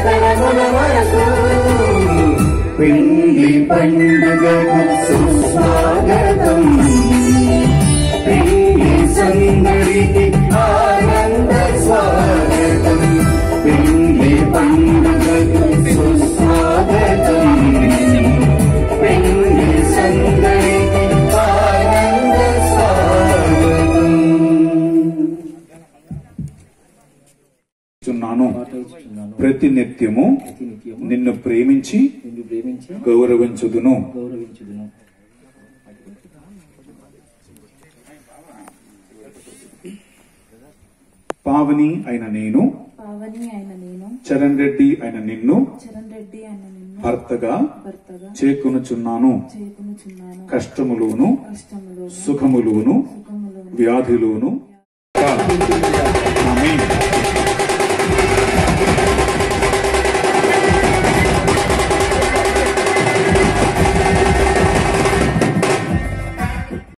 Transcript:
తరతరముల వరకు పెళ్లి పండుగకు సుస్వాగతం పెళ్లి సందడికి ఆనంద స్వాగతం పెళ్లి పండుగకు సుస్వాగతం పెళ్లి సందడికి ఆనంద స్వాగతం చున్నాను పాటించుచున్నాను ప్రతి నిత్యము ప్రతినిత్యము నిన్ను ప్రేమించి నిన్ను ప్రేమించి గౌరవించుదును గౌరవించుదును పావని అయిన నేను పావని అయిన నేను చరణ్ రెడ్డి అయిన నిన్ను చరణ్ రెడ్డి అయిన నిన్ను భర్తగా భర్తగా చేకొనుచున్నాను చేకునుచున్నాను కష్టములోను కష్టములోను సుఖములోను సుఖములోను వ్యాధిలోను ఆమేన్.